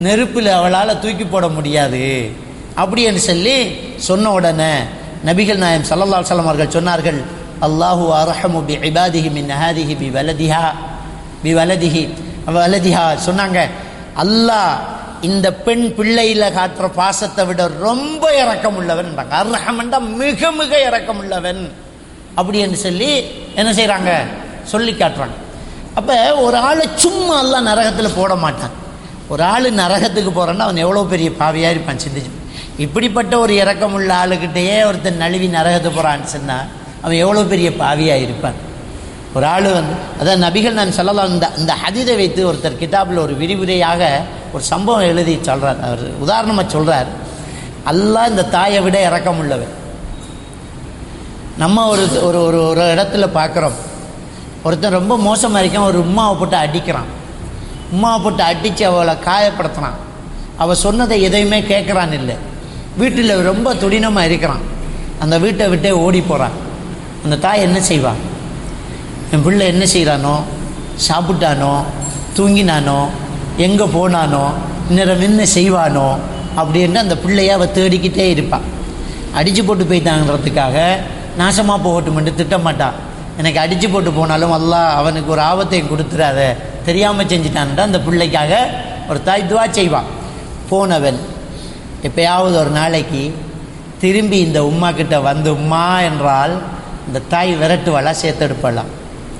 நெருப்பில் அவளால் தூக்கி போட முடியாது அப்படின்னு சொல்லி சொன்ன உடனே நபிகள் நாயம் சல்லல்லாஹு அலைஹி வஸல்லம் அவர்கள் சொன்னார்கள் அல்லாஹு அரஹமு பி இபாதிஹி மின் ஹாதிஹி பி வலதிஹா பி வலதிஹி வலதிஹா சொன்னாங்க அல்லாஹ் இந்த பெண் பிள்ளையில காட்டுற பாசத்தை விட ரொம்ப இரக்கம் உள்ளவன் அர்ஹமண்டா மிக மிக இரக்கம் உள்ளவன் அப்படின்னு சொல்லி என்ன செய்றாங்க சொல்லி காட்டுறாங்க அப்ப ஒரு ஆளை சும்மா எல்லாம் நரகத்தில் போட மாட்டான் ஒரு ஆள் நரகத்துக்கு போறான்னா அவன் எவ்வளோ பெரிய பாவியா இருப்பான் சிந்திச்சு இப்படிப்பட்ட ஒரு இரக்கமுள்ள ஆளுகிட்டயே ஒருத்தன் நழுவி நரகத்துக்கு போறான்னு சொன்னா அவன் எவ்வளோ பெரிய பாவியா இருப்பான் ஒரு ஆள் வந்து அதான் நபிகள் நான் சொல்லலாம் இந்த இந்த ஹதீதை வைத்து ஒருத்தர் கிதாபில் ஒரு விரிவுரையாக ஒரு சம்பவம் எழுதி சொல்றார் அவர் உதாரணமாக சொல்றார் அல்லாஹ் இந்த தாயை விட இரக்கம் உள்ளவர் நம்ம ஒரு ஒரு ஒரு ஒரு இடத்துல பார்க்குறோம் ஒருத்தன் ரொம்ப மோசமாக இருக்கான் ஒரு உம்மாவை போட்டு அடிக்கிறான் உம்மாவை போட்டு அடித்து அவளை காயப்படுத்துறான் அவள் சொன்னதை எதையுமே கேட்குறான் இல்லை வீட்டில் ரொம்ப துடினமாக இருக்கிறான் அந்த வீட்டை விட்டே ஓடி போகிறான் அந்த தாய் என்ன செய்வான் என் பிள்ளை என்ன செய்கிறானோ சாப்பிட்டானோ தூங்கினானோ எங்கே போனானோ இன்னும் என்ன செய்வானோ அப்படின்ட்டு அந்த பிள்ளைய அவள் தேடிக்கிட்டே இருப்பாள் அடித்து போட்டு போயிட்டாங்கிறதுக்காக நாசமாக போகட்டும்னு திட்ட மாட்டான் எனக்கு அடித்து போட்டு போனாலும் அல்லாஹ் அவனுக்கு ஒரு ஆபத்தையும் கொடுத்துறாத தெரியாமல் செஞ்சிட்டான்ட்டு அந்த பிள்ளைக்காக ஒரு தாய் துவா செய்வான் போனவன் எப்பயாவது ஒரு நாளைக்கு திரும்பி இந்த உம்மா கிட்ட வந்து உம்மா என்றால் இந்த தாய் விரட்டுவாளா சேர்த்தெடுப்பாளாம்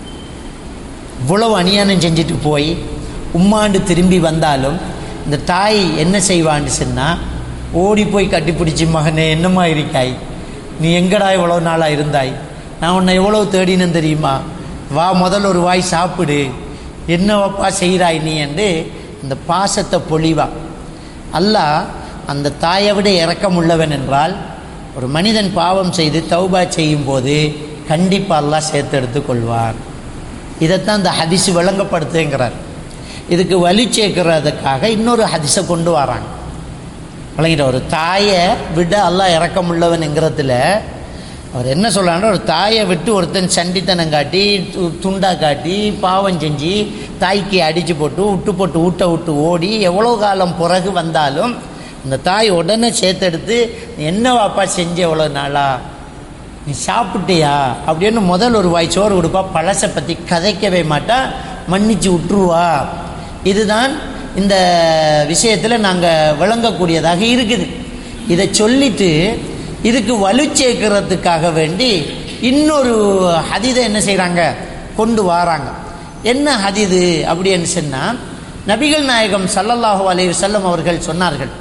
இவ்வளவு அநியாயம் செஞ்சுட்டு போய் உம்மாண்டு திரும்பி வந்தாலும் இந்த தாய் என்ன செய்வான்னு சொன்னால் ஓடி போய் கட்டிப்பிடிச்சி மகனே என்னம்மா இருக்காய் நீ எங்கடா இவ்வளோ நாளாக இருந்தாய் நான் உன்னை எவ்வளோ தேடினேன் தெரியுமா வா முதல்ல ஒரு வாய் சாப்பிடு என்னவப்பா செய்கிறாய் நீ என்று இந்த பாசத்தை பொழிவா அல்லாஹ் அந்த தாயை விட இரக்கம் உள்ளவன் என்றால் ஒரு மனிதன் பாவம் செய்து தௌபா செய்யும் போது கண்டிப்பாக அல்லாஹ் சேர்த்தெடுத்து கொள்வார் இதைத்தான் இந்த ஹதிஸ் விளங்கப்படுத்துங்கிறார் இதுக்கு வலி சேர்க்கிறதுக்காக இன்னொரு ஹதிஸை கொண்டு வராங்க விளங்கிட்ட ஒரு தாயை விட அல்லாஹ் இறக்கம் உள்ளவன்ங்கிறதுல அவர் என்ன சொல்கிறாங்க ஒரு தாயை விட்டு ஒருத்தன் சண்டித்தனம் காட்டி து- துண்டா காட்டி பாவம் செஞ்சு தாய்க்கு அடித்து போட்டு விட்டு போட்டு ஊட்ட விட்டு ஓடி எவ்வளோ காலம் பிறகு வந்தாலும் அந்த தாய் உடனே சேர்த்தெடுத்து "நீ என்ன வாப்பா செஞ்ச எவ்வளோ நாளா நீ சாப்பிட்டியா அப்படின்னு முதல் ஒரு வாய் சோறு கொடுப்பா பழசை பற்றி கதைக்கவே மாட்டா மன்னிச்சு விட்டுருவா இதுதான் இந்த விஷயத்தில் நாங்கள் விளங்கக்கூடியதாக இருக்குது இதை சொல்லிட்டு இதுக்கு வலு சேர்க்கறதுக்காக வேண்டி இன்னொரு ஹதீதை என்ன செய்கிறாங்க கொண்டு வராங்க என்ன ஹதீது அப்படின்னு சொன்னால் நபிகள் நாயகம் ஸல்லல்லாஹு அலைஹி வஸல்லம் அவர்கள் சொன்னார்கள்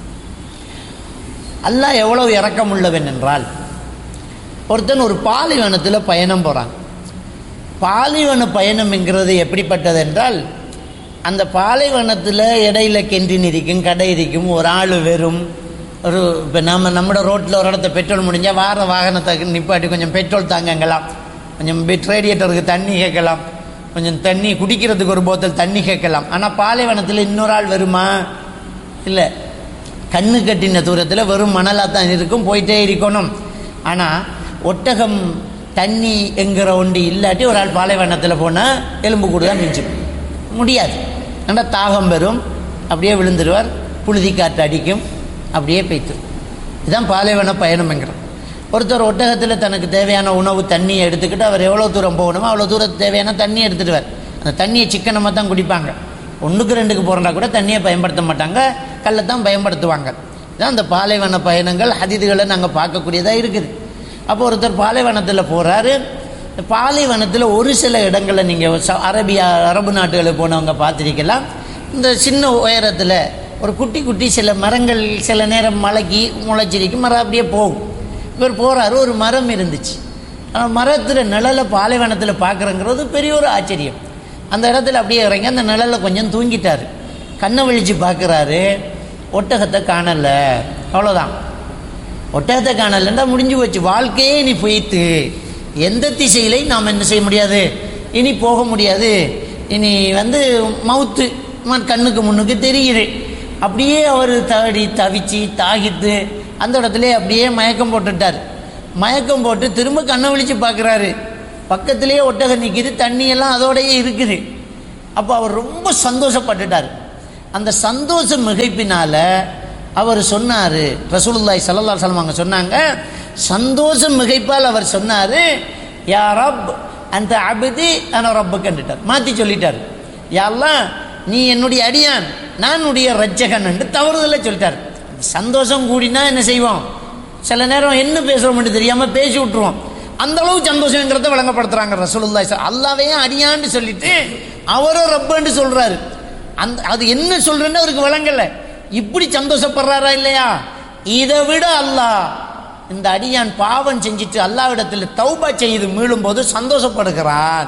அல்லாஹ் எவ்வளவு இரக்கம் உள்ளவன் என்றால் ஒருத்தன் ஒரு பாலைவனத்தில் பயணம் போகிறான் பாலைவன பயணம்ங்கிறது எப்படிப்பட்டது என்றால் அந்த பாலைவனத்தில் இடையில கென்றின் இருக்கும் கடை இருக்கும் ஒரு ஆள் வெறும் ஒரு இப்போ நம்ம நம்ம ரோட்டில் ஒரு இடத்த பெட்ரோல் முடிஞ்சால் வார வாகனத்தை நிப்பாட்டி கொஞ்சம் பெட்ரோல் தாங்கங்கலாம் கொஞ்சம் பெட் ரேடியேட்டருக்கு தண்ணி கேட்கலாம் கொஞ்சம் தண்ணி குடிக்கிறதுக்கு ஒரு போத்தல் தண்ணி கேட்கலாம் ஆனால் பாலைவனத்தில் இன்னொரு ஆள் வருமா இல்லை கண்ணு கட்டின தூரத்தில் வெறும் மணலாக தான் இருக்கும் போயிட்டே இருக்கணும் ஆனால் ஒட்டகம் தண்ணி என்கிற ஒன்று இல்லாட்டி ஒரு ஆள் பாலைவனத்தில் போனால் எலும்பு கூடு தான் மிஞ்சும் முடியாது ஆனால் தாகம் வரும் அப்படியே விழுந்துருவார் புழுதி காற்று அடிக்கும் அப்படியே பெய்த்து இதுதான் பாலைவன பயணம்ங்கிறோம் ஒருத்தர் ஒட்டகத்தில் தனக்கு தேவையான உணவு தண்ணியை எடுத்துக்கிட்டு அவர் எவ்வளோ தூரம் போகணுமோ அவ்வளோ தூரத்துக்கு தேவையான தண்ணியை எடுத்துடுவார் அந்த தண்ணியை சிக்கனமாக தான் குடிப்பாங்க ஒன்றுக்கு ரெண்டுக்கு போகிறனா கூட தண்ணியை பயன்படுத்த மாட்டாங்க கல்லை தான் பயன்படுத்துவாங்க இதான் அந்த பாலைவன பயணங்கள் ஹதீதுகளை நாங்கள் பார்க்கக்கூடியதாக இருக்குது அப்போ ஒருத்தர் பாலைவனத்தில் போகிறாரு பாலைவனத்தில் ஒரு சில இடங்களில் நீங்கள் அரபியா அரபு நாட்டுகளுக்கு போனவங்க பார்த்துருக்கலாம் இந்த சின்ன உயரத்தில் ஒரு குட்டி குட்டி சில மரங்கள் சில நேரம் மலைக்கு முளைச்சிருக்கும் மரம் அப்படியே போகும் இவர் போகிறாரு ஒரு மரம் இருந்துச்சு ஆனால் மரத்தில் நிழலை பாலைவனத்தில் பார்க்குறங்கிறது பெரிய ஒரு ஆச்சரியம் அந்த இடத்துல அப்படியே இறங்கி அந்த நிழலில் கொஞ்சம் தூங்கிட்டாரு கண்ணை விழிச்சு பார்க்குறாரு ஒட்டகத்தை காணலை அவ்வளோதான் ஒட்டகத்தை காணலைன்னா முடிஞ்சு போச்சு வாழ்க்கையே இனி போயிட்டு எந்த திசையிலையும் நாம் என்ன செய்ய முடியாது இனி போக முடியாது இனி வந்து மவுத்து ம- கண்ணுக்கு முன்னுக்கு தெரியுது அப்படியே அவர் தடி தவிச்சு தாகித்து அந்த இடத்துல அப்படியே மயக்கம் போட்டுட்டார் மயக்கம் போட்டு திரும்ப கண்ணை விழிச்சு பார்க்குறாரு பக்கத்திலேயே ஒட்டகம் நிற்கிது தண்ணியெல்லாம் அதோடயே இருக்குது அப்போ அவர் ரொம்ப சந்தோஷப்பட்டுட்டார் அந்த சந்தோஷ மிகைப்பினால அவர் சொன்னார் ரசூலுல்லாய் சல்லல்லா சலம் அவங்க சொன்னாங்க சந்தோஷம் மிகைப்பால் அவர் சொன்னார் யா ரப் அந்த அபிதி அன ரப்பு கண்டுட்டார் மாற்றி சொல்லிட்டார் யாரெல்லாம் நீ என்னுடைய அடியான் நான் உடைய ரட்சகன் என்று தவறுதலை சொல்லிட்டார் சந்தோஷம் கூடினா என்ன செய்வோம் சில நேரம் என்ன பேசுகிறோம்னு தெரியாமல் பேசி விட்ருவோம் அந்த அளவு சந்தோஷங்கிறத விளங்கப்படுத்துறாங்க ரசூலுல்லாஹி ஸல் அல்லாவே அடியான்னு சொல்லிட்டு அவரும் ரப்பன்னு சொல்றாரு அந்த அது என்ன சொல்றேன்னு அவருக்கு விளங்கல இப்படி சந்தோஷப்படுறாரா இல்லையா இதை விட அல்லாஹ் இந்த அடியான் பாவம் செஞ்சுட்டு அல்லாவிடத்தில் தௌபா செய்து மீளும் போது சந்தோஷப்படுகிறான்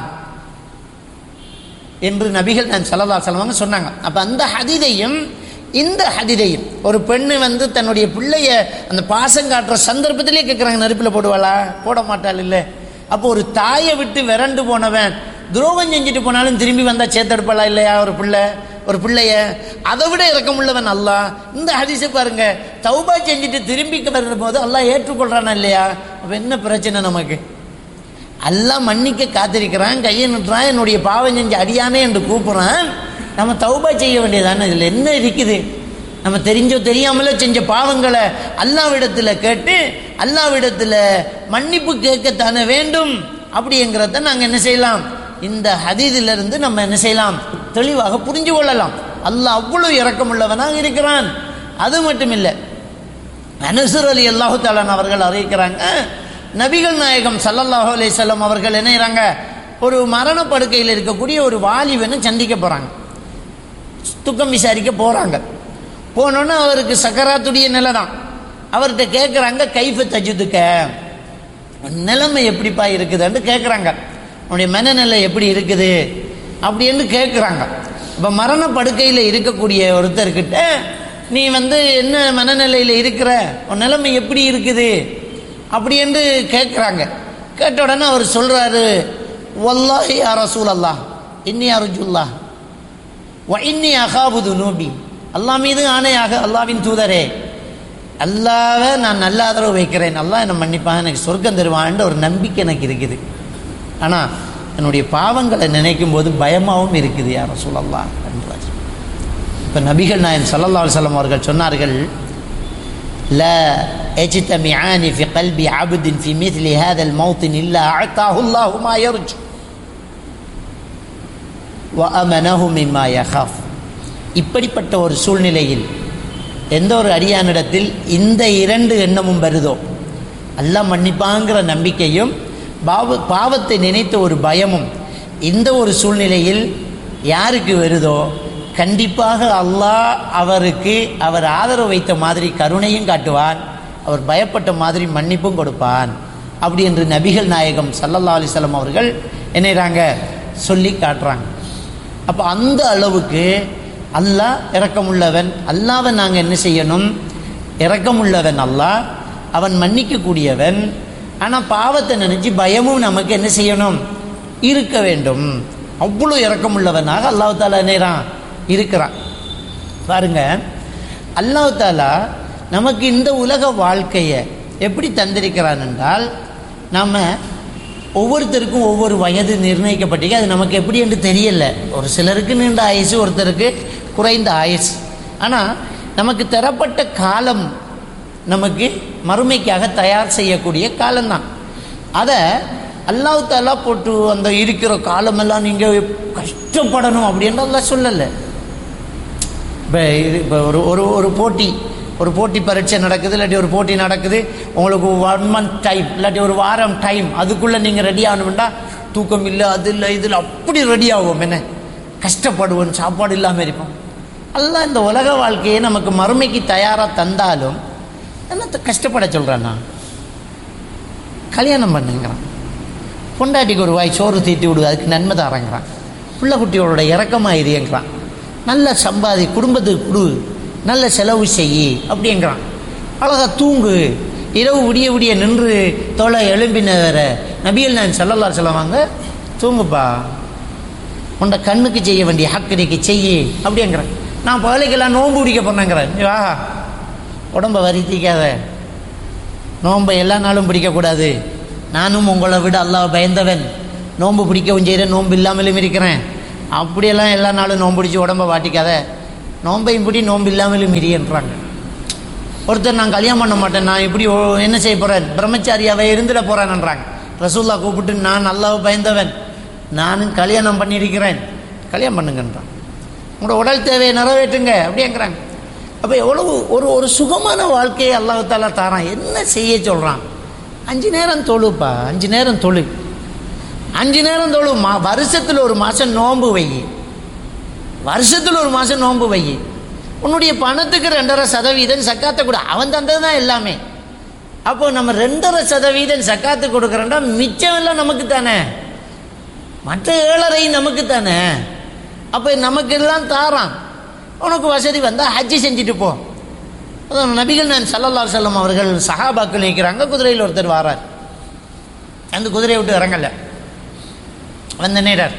என்று நபிகள் நான் சல்லல்லா செல்வாங்க சொன்னாங்க அப்போ அந்த ஹதிதையும் இந்த ஹதிதையும் ஒரு பெண்ணு வந்து தன்னுடைய பிள்ளைய அந்த பாசம் காட்டுற சந்தர்ப்பத்திலே கேட்குறாங்க நெருப்பில் போடுவாளா போட மாட்டாள் இல்லை அப்போ ஒரு தாயை விட்டு விரண்டு போனவன் துரோகம் செஞ்சுட்டு போனாலும் திரும்பி வந்தால் சேர்த்தெடுப்பாளா இல்லையா ஒரு பிள்ளை ஒரு பிள்ளைய அதை விட இறக்கமுள்ளவன் அல்லாஹ் இந்த ஹதீஸை பாருங்க தௌபா செஞ்சுட்டு திரும்பி வரும்போது போது அல்லாஹ் ஏற்றுக்கொள்றானா இல்லையா அப்போ என்ன பிரச்சனை நமக்கு அல்லாஹ் மன்னிக்க காத்திருக்கிறான் கையை நிட்டுறான் என்னுடைய பாவம் செஞ்சு அடியானே என்று கூப்பிட்றான் நம்ம தௌபா செய்ய வேண்டியதானே இதில் என்ன இருக்குது நம்ம தெரிஞ்சோ தெரியாமலோ செஞ்ச பாவங்களை அல்லாவிடத்தில் கேட்டு அல்லாவிடத்தில் மன்னிப்பு கேட்கத்தானே வேண்டும் அப்படிங்கிறத நாங்கள் என்ன செய்யலாம் இந்த ஹதீதிலிருந்து நம்ம என்ன செய்யலாம் தெளிவாக புரிஞ்சு கொள்ளலாம் அல்லாஹ் அவ்வளவு இரக்கமுள்ளவனாக இருக்கிறான் அது மட்டும் இல்லை அனசுர் அலி அல்லாஹு தாலான் அவர்கள் அறிவிக்கிறாங்க நபிகள் நாயகம் சல்லல்லாஹு அலைஹிஸ்ஸலாம் அவர்கள் என்னறாங்க ஒரு மரண படுக்கையில் இருக்கக்கூடிய ஒரு வாலிபனை சந்திக்க போகிறாங்க துக்கம் விசாரிக்க போகிறாங்க போனோன்னே அவருக்கு சக்கராத்துடைய நிலை தான் அவர்கிட்ட கேட்குறாங்க கைஃப தஜுதுக்க நிலைமை எப்படிப்பா இருக்குதுன்னு கேட்குறாங்க அவனுடைய மனநிலை எப்படி இருக்குது அப்படின்னு கேட்குறாங்க இப்போ மரண படுக்கையில் இருக்கக்கூடிய ஒருத்தர்கிட்ட நீ வந்து என்ன மனநிலையில் இருக்கிற உன் நிலைமை எப்படி இருக்குது அப்படி என்று கேட்குறாங்க கேட்ட உடனே அவர் சொல்கிறாரு வல்லாஹி யா ரசூல் அல்லாஹ் இன்னி அருஜுல்லா வ இன்னி அகாபுது நூபி அல்லாஹ் மீது ஆணையாக அல்லாவின் தூதரே அல்லாவை நான் நல்ல ஆதரவு வைக்கிறேன் அல்லாஹ் என்னை மன்னிப்பாக எனக்கு சொர்க்கம் தருவான்ற ஒரு நம்பிக்கை எனக்கு இருக்குது ஆனால் என்னுடைய பாவங்களை நினைக்கும் போது பயமாகவும் இருக்குது யார் சொல்லலாம் என்றார் இப்போ நபிகள் நாயன் சல்லல்லா அலுவலம் அவர்கள் சொன்னார்கள் لا يجتمعان في قلب عبد في مثل هذا الموطن إلا أعطاه الله ما يرجو وأمنه مما يخاف இப்படிப்பட்ட ஒரு சூழ்நிலையில் எந்த ஒரு அடியானிடத்தில் இந்த இரண்டு எண்ணமும் வருதோ அல்லாஹ் மன்னிப்பாங்கிற நம்பிக்கையும் பாவ பாவத்தை நினைத்த ஒரு பயமும் இந்த ஒரு சூழ்நிலையில் யாருக்கு வருதோ கண்டிப்பாக அல்லாஹ் அவருக்கு அவர் ஆதரவு வைத்த மாதிரி கருணையும் காட்டுவான் அவர் பயப்பட்ட மாதிரி மன்னிப்பும் கொடுப்பான் அப்படி என்று நபிகள் நாயகம் சல்லல்லா அலிசல்லாம் அவர்கள் என்னறாங்க சொல்லி காட்டுறாங்க அப்போ அந்த அளவுக்கு அல்லாஹ் இரக்கமுள்ளவன் அல்லாவை நாங்கள் என்ன செய்யணும் இரக்கமுள்ளவன் அல்லாஹ் அவன் மன்னிக்கக்கூடியவன் ஆனால் பாவத்தை நினச்சி பயமும் நமக்கு என்ன செய்யணும் இருக்க வேண்டும் அவ்வளோ இரக்கமுள்ளவனாக அல்லாஹ் தாலா நேரான் இருக்கிறான் பாருங்க அல்லாஹ் தாலா நமக்கு இந்த உலக வாழ்க்கையை எப்படி தந்திருக்கிறான் என்றால் நம்ம ஒவ்வொருத்தருக்கும் ஒவ்வொரு வயது நிர்ணயிக்கப்பட்டிருக்கு அது நமக்கு எப்படி என்று தெரியல ஒரு சிலருக்கு நீண்ட ஆயுசு ஒருத்தருக்கு குறைந்த ஆயுசு ஆனால் நமக்கு தரப்பட்ட காலம் நமக்கு மறுமைக்காக தயார் செய்யக்கூடிய காலம்தான் அதை அல்லாஹ் தாலா போட்டு அந்த இருக்கிற காலமெல்லாம் நீங்கள் கஷ்டப்படணும் அப்படின்றதெல்லாம் சொல்லலை இப்போ இது இப்போ ஒரு ஒரு ஒரு போட்டி ஒரு போட்டி பரீட்சை நடக்குது இல்லாட்டி ஒரு போட்டி நடக்குது உங்களுக்கு ஒன் மந்த் டைம் இல்லாட்டி ஒரு வாரம் டைம் அதுக்குள்ளே நீங்கள் ரெடி ஆகணும்னா தூக்கம் இல்லை அது இல்லை இதில் அப்படி ரெடி ஆகும் என்ன கஷ்டப்படுவோம் சாப்பாடு இல்லாமல் இருப்போம் எல்லாம் இந்த உலக வாழ்க்கையை நமக்கு மறுமைக்கு தயாராக தந்தாலும் என்னத்தை கஷ்டப்பட சொல்கிறான்னா கல்யாணம் பண்ணுங்கிறான் பொண்டாட்டிக்கு ஒரு வாய் சோறு தீட்டி விடு அதுக்கு நன்மை தரங்கிறான் பிள்ளை குட்டியோட இறக்கமாக இருங்கிறான் நல்ல சம்பாதி குடும்பத்துக்கு கொடு நல்ல செலவு செய் அப்படிங்கிறான் அழகா தூங்கு இரவு விடிய விடிய நின்று தொலை எழும்பினவர நபியல் நான் செல்லல்லா சொல்லுவாங்க தூங்குப்பா உன்னை கண்ணுக்கு செய்ய வேண்டிய ஹக்கடிக்கு செய்யி அப்படிங்கிறேன் நான் பகலைக்கெல்லாம் நோன்பு பிடிக்க போனேங்கிறேன் வா உடம்பை வருத்திக்காத நோன்பை எல்லா நாளும் பிடிக்கக்கூடாது நானும் உங்களை விட அல்லாஹ் பயந்தவன் நோன்பு பிடிக்கவும் செய்கிறேன் நோன்பு இல்லாமலும் இருக்கிறேன் அப்படியெல்லாம் எல்லா நாளும் நோன்பு பிடிச்சி உடம்பை வாட்டிக்காத நோம்பையும் பிடி நோன்பு இல்லாமலும் மிரியன்றாங்க ஒருத்தர் நான் கல்யாணம் பண்ண மாட்டேன் நான் இப்படி ஓ- என்ன செய்ய போகிறேன் பிரம்மச்சாரியாவை இருந்துட போகிறேன்ன்றாங்க ரசூல்லா கூப்பிட்டு நான் அல்லாஹ் பயந்தவன் நானும் கல்யாணம் பண்ணியிருக்கிறேன் கல்யாணம் பண்ணுங்கன்றான் உங்களோட உடல் தேவையை நிறைவேற்றுங்க அப்படிங்கிறாங்க அப்போ எவ்வளவு ஒரு ஒரு சுகமான வாழ்க்கையை அல்லாஹால தாரான் என்ன செய்ய சொல்கிறான் அஞ்சு நேரம் தொழுப்பா அஞ்சு நேரம் தொழு அஞ்சு நேரம் தொழு மா வருஷத்தில் ஒரு மாதம் நோன்பு வை வருஷத்தில் ஒரு மாதம் நோன்பு வை உன்னுடைய பணத்துக்கு ரெண்டரை சதவீதம் சக்காத்தை கொடு அவன் தந்தது தான் எல்லாமே அப்போ நம்ம ரெண்டரை சதவீதம் சக்காத்து கொடுக்குறோம்னா மிச்சம் எல்லாம் நமக்கு தானே மற்ற ஏழரை நமக்கு தானே அப்போ நமக்கு எல்லாம் தாரான் உனக்கு வசதி வந்தால் ஹஜ்ஜி செஞ்சுட்டு போ அதான் நபிகள் நான் சல்லல்லா செல்லம் அவர்கள் சஹாபாக்கள் நிற்கிறாங்க குதிரையில் ஒருத்தர் வாரார் அந்த குதிரையை விட்டு இறங்கல வந்த நேரர்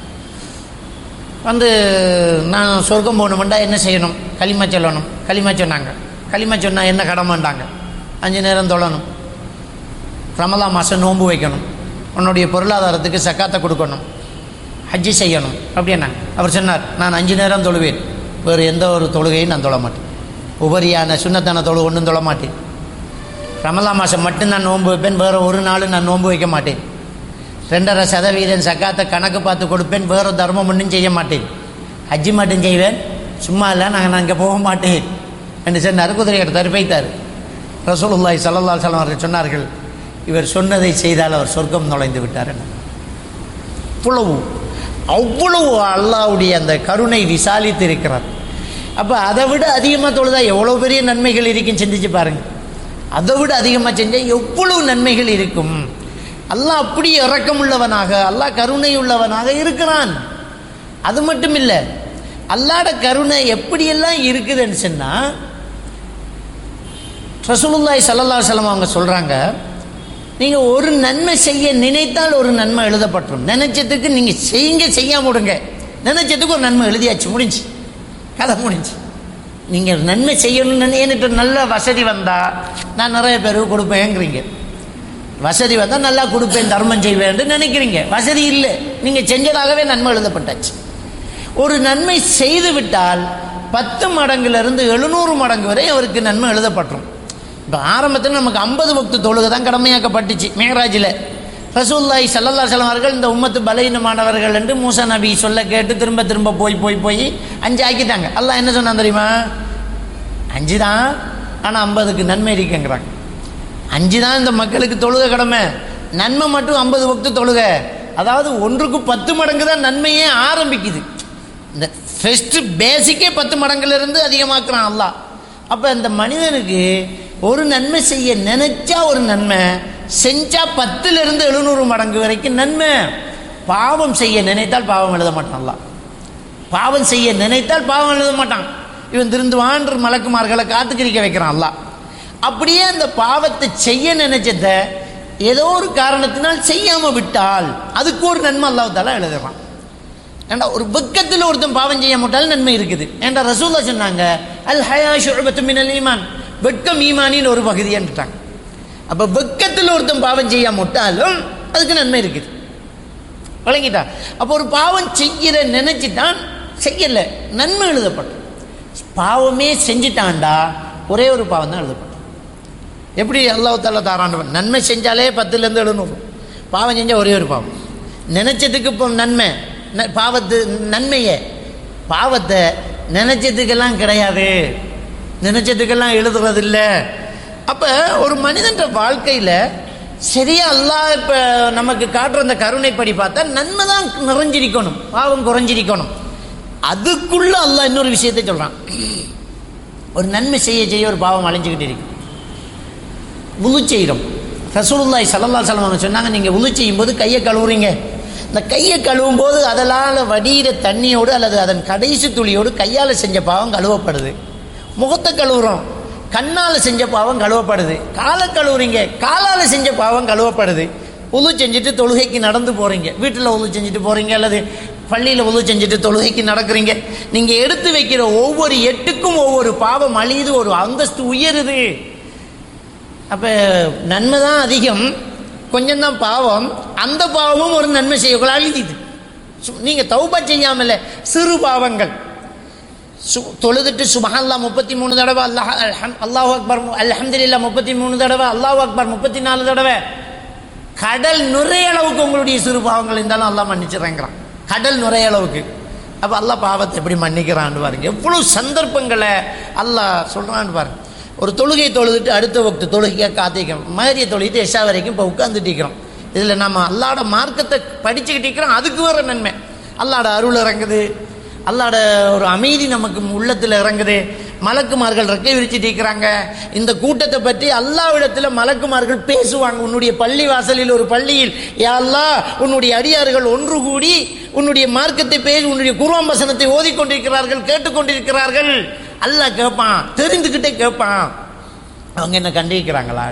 வந்து நான் சொர்க்கம் போகணுமெண்டா என்ன செய்யணும் களிமா சொல்லணும் களிமா சொன்னாங்க களிமா சொன்னால் என்ன கடமைண்டாங்க அஞ்சு நேரம் தொழணும் ரமலா மாதம் நோன்பு வைக்கணும் உன்னுடைய பொருளாதாரத்துக்கு சக்காத்தை கொடுக்கணும் ஹஜ்ஜி செய்யணும் அப்படின்னாங்க அவர் சொன்னார் நான் அஞ்சு நேரம் தொழுவேன் வேறு எந்த ஒரு தொழுகையும் நான் தொழ மாட்டேன் உபரியான சுண்ணத்தான தொழு ஒன்றும் தொழ மாட்டேன் ரமலா மாதம் மட்டும் நான் நோன்பு வைப்பேன் வேறு ஒரு நாளும் நான் நோன்பு வைக்க மாட்டேன் ரெண்டரை சதவீதம் சக்காத்தை கணக்கு பார்த்து கொடுப்பேன் வேறு தர்மம் ஒன்றும் செய்ய மாட்டேன் ஹஜ்ஜி மட்டும் செய்வேன் சும்மா இல்லை நாங்கள் நான் இங்கே போக மாட்டேன் என்று சொன்னார் குதிரை எடுத்தார் போய்த்தார் ரசூலுல்லாஹி ஸல்லல்லாஹு அலைஹி வஸல்லம் அவர்கள் சொன்னார்கள் இவர் சொன்னதை செய்தால் அவர் சொர்க்கம் நுழைந்து விட்டார் என்ன அவ்வளவு அவ்வளவு அல்லாவுடைய அந்த கருணை விசாலித்து இருக்கிறார் அப்போ அதை விட அதிகமாக தொழுதா எவ்வளோ பெரிய நன்மைகள் இருக்குன்னு சிந்திச்சு பாருங்க அதை விட அதிகமாக செஞ்சால் எவ்வளவு நன்மைகள் இருக்கும் அல்லாஹ் அப்படி இரக்கமுள்ளவனாக அல்லாஹ் கருணை உள்ளவனாக இருக்கிறான் அது மட்டும் இல்லை அல்லாட கருணை எப்படியெல்லாம் இருக்குதுன்னு சொன்னால் ரசூலுல்லாஹி ஸல்லல்லாஹு அலைஹி வஸல்லம் அவங்க சொல்கிறாங்க நீங்கள் ஒரு நன்மை செய்ய நினைத்தால் ஒரு நன்மை எழுதப்பட்டுரும் நினைச்சதுக்கு நீங்கள் செய்யுங்க செய்யாம விடுங்க நினைச்சதுக்கு ஒரு நன்மை எழுதியாச்சு முடிஞ்சு கதை முடிஞ்சு நீங்கள் நன்மை செய்யணும்னு எனக்கு நல்ல வசதி வந்தால் நான் நிறைய பேருக்கு கொடுப்பேங்கிறீங்க வசதி வந்தால் நல்லா கொடுப்பேன் தர்மம் செய்வேன்னு நினைக்கிறீங்க வசதி இல்லை நீங்கள் செஞ்சதாகவே நன்மை எழுதப்பட்டாச்சு ஒரு நன்மை செய்து விட்டால் பத்து மடங்குலேருந்து எழுநூறு மடங்கு வரை அவருக்கு நன்மை எழுதப்பட்டுரும் இப்போ ஆரம்பத்தில் நமக்கு ஐம்பது பக்து தொழுகை தான் கடமையாக்கப்பட்டுச்சு மேகராஜில் ரசூல்லாய் சல்லல்லா செல்லம் அவர்கள் இந்த உம்மத்து பலவீனமானவர்கள் என்று மூசா நபி சொல்ல கேட்டு திரும்ப திரும்ப போய் போய் போய் அஞ்சு ஆக்கிட்டாங்க அல்லாஹ் என்ன சொன்னான் தெரியுமா அஞ்சு தான் ஆனால் ஐம்பதுக்கு நன்மை இருக்குங்கிறாங்க அஞ்சு தான் இந்த மக்களுக்கு தொழுகை கடமை நன்மை மட்டும் ஐம்பது பக்து தொழுகை அதாவது ஒன்றுக்கு பத்து மடங்கு தான் நன்மையே ஆரம்பிக்குது இந்த ஃபஸ்ட்டு பேசிக்கே பத்து மடங்குல இருந்து அதிகமாக்குறான் அல்லாஹ் அப்போ இந்த மனிதனுக்கு ஒரு நன்மை செய்ய நினைச்சா ஒரு நன்மை செஞ்சா பத்துல இருந்து எழுநூறு மடங்கு வரைக்கும் நன்மை பாவம் செய்ய நினைத்தால் பாவம் எழுத மாட்டான் அல்லாஹ் பாவம் செய்ய நினைத்தால் பாவம் எழுத மாட்டான் இவன் திருந்துவான்ற மலக்குமார்களை காத்துக்கிரிக்க வைக்கிறான் அல்லாஹ் அப்படியே அந்த பாவத்தை செய்ய நினைச்சத ஏதோ ஒரு காரணத்தினால் செய்யாம விட்டால் அதுக்கு ஒரு நன்மை அல்லாஹ் எழுதுறான் ஏண்டா ஒரு வெக்கத்தில் ஒருத்தன் பாவம் செய்ய மாட்டாலும் நன்மை இருக்குது ஏண்டா ரசூல்லா சொன்னாங்க அல் ஹயா ஷுபத்து மினல் ஈமான் வெட்கம் ஈமானின் ஒரு பகுதின்ட்டாங்க அப்போ வெக்கத்தில் ஒருத்தன் பாவம் செய்ய மாட்டாலும் அதுக்கு நன்மை இருக்குது விளங்கிட்டா அப்போ ஒரு பாவம் செய்கிற நினைச்சிட்டான் செய்யல நன்மை எழுதப்படும் பாவமே செஞ்சிட்டான்டா ஒரே ஒரு பாவம் தான் எழுதப்படும் எப்படி அல்லாஹ் தாலா தாராண்டவன் நன்மை செஞ்சாலே பத்துலேருந்து எழுநூறு பாவம் செஞ்சால் ஒரே ஒரு பாவம் நினைச்சதுக்கு இப்போ நன்மை ந- பாவத்து நன்மையை பாவத்தை நினைச்சதுக்கெல்லாம் கிடையாது நினைச்சதுக்கெல்லாம் எழுதுறது இல்லை அப்போ ஒரு மனிதன்ற வாழ்க்கையில் சரியா அல்லாஹ் இப்போ நமக்கு காட்டுற அந்த கருணைப்படி பார்த்தா நன்மை தான் நிறைஞ்சிருக்கணும் பாவம் குறைஞ்சிருக்கணும் அதுக்குள்ள அல்லாஹ் இன்னொரு விஷயத்தை சொல்கிறான் ஒரு நன்மை செய்ய செய்ய ஒரு பாவம் அழிஞ்சுக்கிட்டு இருக்கு உது செய்கிறோம் ரசூலுல்லாஹி ஸல்லல்லாஹு அலைஹி வஸல்லம் சொன்னாங்க நீங்கள் உது செய்யும்போது கையை கழுவுறீங்க இந்த கையை கழுவும் போது அதனால் வடிகிற தண்ணியோடு அல்லது அதன் கடைசி துளியோடு கையால் செஞ்ச பாவம் கழுவப்படுது முகத்தை கழுவுறோம் கண்ணால் செஞ்ச பாவம் கழுவப்படுது காலை கழுவுறீங்க காலால் செஞ்ச பாவம் கழுவப்படுது உது செஞ்சுட்டு தொழுகைக்கு நடந்து போகிறீங்க வீட்டில் உது செஞ்சுட்டு போகிறீங்க அல்லது பள்ளியில் உது செஞ்சுட்டு தொழுகைக்கு நடக்கிறீங்க நீங்கள் எடுத்து வைக்கிற ஒவ்வொரு எட்டுக்கும் ஒவ்வொரு பாவம் அழியுது ஒரு அந்தஸ்து உயருது அப்போ நன்மை தான் அதிகம் கொஞ்சம்தான் பாவம் அந்த பாவமும் ஒரு நன்மை செய்யக்குள்ள அழிஞ்சிது நீங்கள் தௌபா செய்யாமல சிறு பாவங்கள் சு தொழுதுட்டு சுபஹான்லா முப்பத்தி மூணு தடவை அல்லாஹ் அல்ஹம் அல்லாஹ் அக்பர் அல்ஹம்துலில்லா முப்பத்தி மூணு தடவை அல்லாஹ் அக்பர் முப்பத்தி நாலு தடவை கடல் நுரைய அளவுக்கு உங்களுடைய சிறு பாவங்கள் இருந்தாலும் அல்லாஹ் மன்னிச்சிடறாங்கிறான் கடல் நுரைய அளவுக்கு அப்போ அல்லாஹ் பாவத்தை எப்படி மன்னிக்கிறான்னு பாருங்க எவ்வளவு சந்தர்ப்பங்களை அல்லாஹ் சொல்கிறான்னு பாருங்க ஒரு தொழுகை தொழுதுட்டு அடுத்த வக்து தொழுகையாக காத்திக்கிறோம் மகரிய தொழுகிட்டு எஷா வரைக்கும் இப்போ உட்காந்துட்டு இருக்கிறோம் இதில் நம்ம அல்லாட மார்க்கத்தை படிச்சுக்கிட்டு இருக்கிறோம் அதுக்கு வேற நன்மை அல்லாட அருள் இறங்குது அல்லாட ஒரு அமைதி நமக்கு உள்ளத்தில் இறங்குது மலக்குமார்கள் ரெக்கை விரிச்சிட்டு இருக்கிறாங்க இந்த கூட்டத்தை பற்றி அல்லாவிடத்தில் மலக்குமார்கள் பேசுவாங்க உன்னுடைய பள்ளி வாசலில் ஒரு பள்ளியில் யா அல்லாஹ் உன்னுடைய அடியார்கள் ஒன்று கூடி உன்னுடைய மார்க்கத்தை பேசி உன்னுடைய குருவாம் வசனத்தை ஓதிக்கொண்டிருக்கிறார்கள் கேட்டுக்கொண்டிருக்கிறார்கள் அல்லாஹ் கேட்பான் தெரிந்துக்கிட்டே கேட்பான் அவங்க என்ன கண்டிக்கிறாங்களா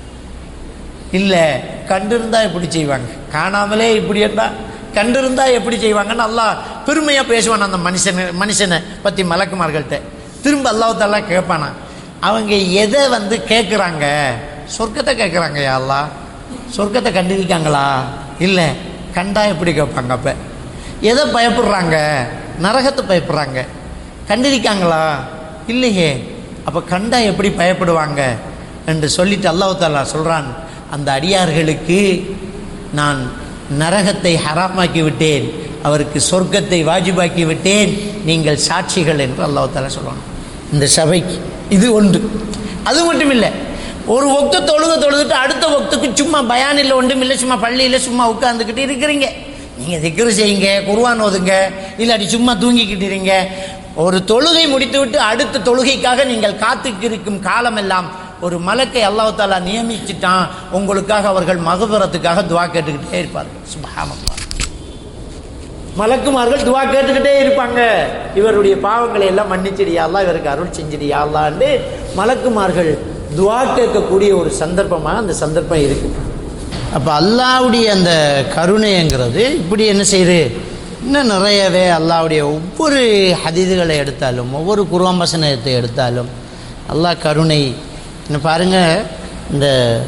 இல்லை கண்டிருந்தா எப்படி செய்வாங்க காணாமலே இப்படி இருந்தா கண்டிருந்தா எப்படி செய்வாங்கன்னு அல்லாஹ் பெருமையாக பேசுவான் அந்த மனுஷனை மனுஷனை பற்றி மலக்குமார்கள்ட்ட திரும்ப அல்லாஹாலாம் கேட்பானா அவங்க எதை வந்து கேட்குறாங்க சொர்க்கத்தை கேட்குறாங்க யா அல்லாஹ் சொர்க்கத்தை கண்டிருக்காங்களா இல்லை கண்டா எப்படி கேட்பாங்க அப்போ எதை பயப்படுறாங்க நரகத்தை பயப்படுறாங்க கண்டிருக்காங்களா இல்லையே அப்போ கண்டா எப்படி பயப்படுவாங்க என்று சொல்லிட்டு அல்லாஹ் தாலா சொல்கிறான் அந்த அடியார்களுக்கு நான் நரகத்தை ஹராமாக்கி விட்டேன் அவருக்கு சொர்க்கத்தை வாஜிபாக்கி விட்டேன் நீங்கள் சாட்சிகள் என்று அல்லாஹ் தாலா சொல்லுவாங்க இந்த சபைக்கு இது ஒன்று அது மட்டும் இல்லை ஒரு ஒக்த தொழுக தொழுதுட்டு அடுத்த ஒக்துக்கு சும்மா பயானில் ஒன்றும் இல்லை சும்மா பள்ளியில் சும்மா உட்காந்துக்கிட்டு இருக்கிறீங்க நீங்கள் திக்ரு செய்யுங்க குர்வான் ஓதுங்க இல்லாட்டி சும்மா தூங்கிக்கிட்டு இருங்க ஒரு தொழுகை முடித்துவிட்டு அடுத்த தொழுகைக்காக நீங்கள் காத்துக்கிருக்கும் காலமெல்லாம் ஒரு மலக்கை அல்லாஹ் தாலா நியமிச்சிட்டான் உங்களுக்காக அவர்கள் மகபுரத்துக்காக துவா கேட்டுக்கிட்டே இருப்பார்கள் சுபஹானல்லாஹ் மலக்குமார்கள் துவா கேட்டுக்கிட்டே இருப்பாங்க இவருடைய பாவங்களை எல்லாம் மன்னிச்சிடியா அல்லாஹ் இவருக்கு அருள் செஞ்சிடியா அல்லான்னு மலக்குமார்கள் துவா கேட்கக்கூடிய ஒரு சந்தர்ப்பமாக அந்த சந்தர்ப்பம் இருக்கு அப்போ அல்லாவுடைய அந்த கருணைங்கிறது இப்படி என்ன செய்யுது இன்னும் நிறையவே அல்லாவுடைய ஒவ்வொரு ஹதீதுகளை எடுத்தாலும் ஒவ்வொரு குருவாம்பசனத்தை எடுத்தாலும் அல்லாஹ் கருணை இன்னும் பாருங்கள் இந்த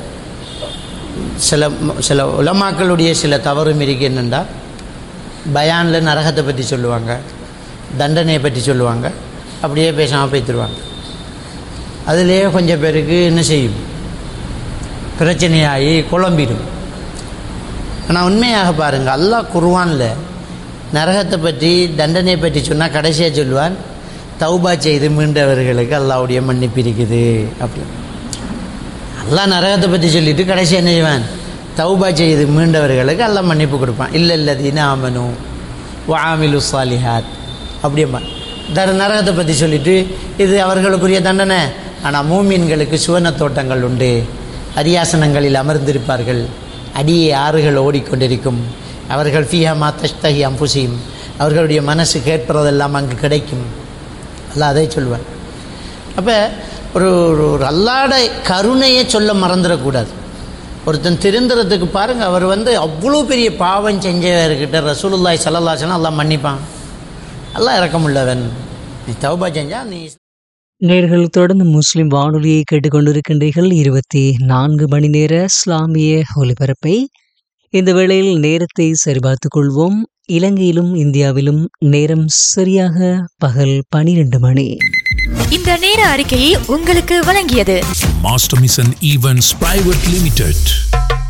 சில சில உலமாக்களுடைய சில தவறும் இருக்கு என்னென்னா பயானில் நரகத்தை பற்றி சொல்லுவாங்க தண்டனையை பற்றி சொல்லுவாங்க அப்படியே பேசாமல் பேத்துருவாங்க அதுலேயே கொஞ்சம் பேருக்கு என்ன செய்யும் பிரச்சனையாகி குழம்பிடும் ஆனால் உண்மையாக பாருங்கள் அல்லாஹ் குருவானில் நரகத்தை பற்றி தண்டனையை பற்றி சொன்னால் கடைசியாக சொல்லுவான் தௌபா செய்து மீண்டவர்களுக்கு அல்லாவுடைய மன்னிப்பு இருக்குது அப்படி அல்லாஹ் நரகத்தை பற்றி சொல்லிட்டு கடைசி என்ன செய்வான் தௌபா செய்து மீண்டவர்களுக்கு அல்லாஹ் மன்னிப்பு கொடுப்பான் இல்லை இல்லை தீன ஆமனு வாமிலு சாலிஹாத் அப்படியம்மா தர நரகத்தை பற்றி சொல்லிட்டு இது அவர்களுக்குரிய தண்டனை ஆனால் மூமீன்களுக்கு சுவன தோட்டங்கள் உண்டு அரியாசனங்களில் அமர்ந்திருப்பார்கள் அடியே ஆறுகள் ஓடிக்கொண்டிருக்கும் அவர்கள் ஃபீஹா மா தஷ்தஹி அம்புசியும் அவர்களுடைய மனசு கேட்பதெல்லாம் அங்கு கிடைக்கும் அல்லாஹ் அதை சொல்லுவார் அப்போ ஒரு ஒரு ஒரு அல்லாட கருணையை சொல்ல மறந்துடக்கூடாது ஒருத்தன் திருந்துறதுக்கு பாருங்கள் அவர் வந்து அவ்வளோ பெரிய பாவம் செஞ்சவர்கிட்ட ரசூலுல்லாய் சல்லல்லாசனா அல்லாஹ் மன்னிப்பான் அல்லாஹ் இறக்கமுள்ளவன் நீ தௌபா செஞ்சா நீ நேர்கள் தொடர்ந்து முஸ்லிம் வானொலியை கேட்டுக்கொண்டிருக்கின்றீர்கள் இருபத்தி நான்கு மணி நேர இஸ்லாமிய ஒலிபரப்பை இந்த வேளையில் நேரத்தை சரிபார்த்துக் கொள்வோம் இலங்கையிலும் இந்தியாவிலும் நேரம் சரியாக பகல் பனிரெண்டு மணி இந்த நேர அறிக்கையை உங்களுக்கு வழங்கியது Master Mission Events Private Limited.